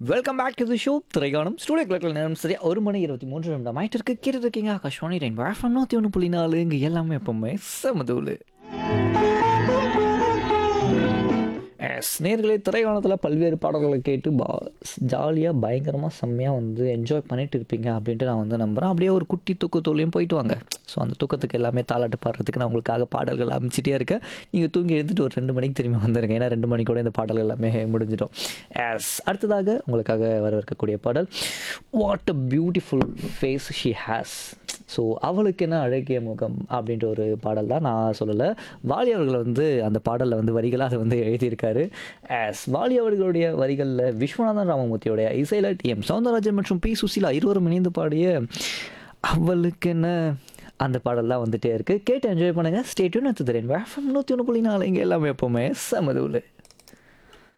welcome back to the show திரைகாணும் studio கிளக்கில் நேரம் சரியா ஒரு மணி இருபத்தி மூன்று நிமிடம் ஆயிட்டு இருக்கு கேட்டு இருக்கீங்க ஆகாஷ்வாணி ரெயின் வேஃபம் நூற்றி ஒன்று புள்ளி நாலு இங்கே எல்லாமே எப்பவுமே சமதூள் எஸ் நேர்களே திரைக்காணத்தில் பல்வேறு பாடல்களை கேட்டு பா ஜாலியாக பயங்கரமாக செம்மையாக வந்து என்ஜாய் பண்ணிட்டு இருப்பீங்க அப்படின்ட்டு நான் வந்து நம்புகிறேன் அப்படியே ஒரு குட்டி தூக்கத்தோலையும் போயிட்டு வாங்க ஸோ அந்த தூக்கத்துக்கு எல்லாமே தாளாட்டு பாடுறதுக்கு நான் உங்களுக்காக பாடல்கள் அமைச்சிட்டே இருக்கேன் நீங்கள் தூங்கி எழுந்துட்டு ஒரு ரெண்டு மணிக்கு திரும்பி வந்துருங்க ஏன்னா ரெண்டு மணிக்கூட இந்த பாடல்கள் எல்லாமே முடிஞ்சிடும் எஸ் அடுத்ததாக உங்களுக்காக வரவிருக்கக்கூடிய பாடல் what a beautiful face she has so அவளுக்கு என்ன அழகிய முகம் அப்படின்ற ஒரு பாடல் தான் நான் சொல்லலை வாலி அவர்கள் வந்து அந்த பாடலில் வந்து வரிகளாக வந்து எழுதியிருக்காரு ஆஸ் வாலி அவர்களுடைய வரிகளில் விஸ்வநாதன் ராமமூர்த்தியோடைய இசையில் டி எம் சவுந்தரராஜன் மற்றும் பி சுசீலா இருவரும் இணைந்து பாடிய அவளுக்கு என்ன அந்த பாடல்லாம் வந்துட்டே இருக்குது கேட்டு என்ஜாய் பண்ணுங்கள் ஸ்டேட்யூன் எடுத்து தரேன் வேஃபம் நூற்றி ஒன்று புள்ளி நாலு இங்கே எல்லாமே எப்போவுமே சமதுவில்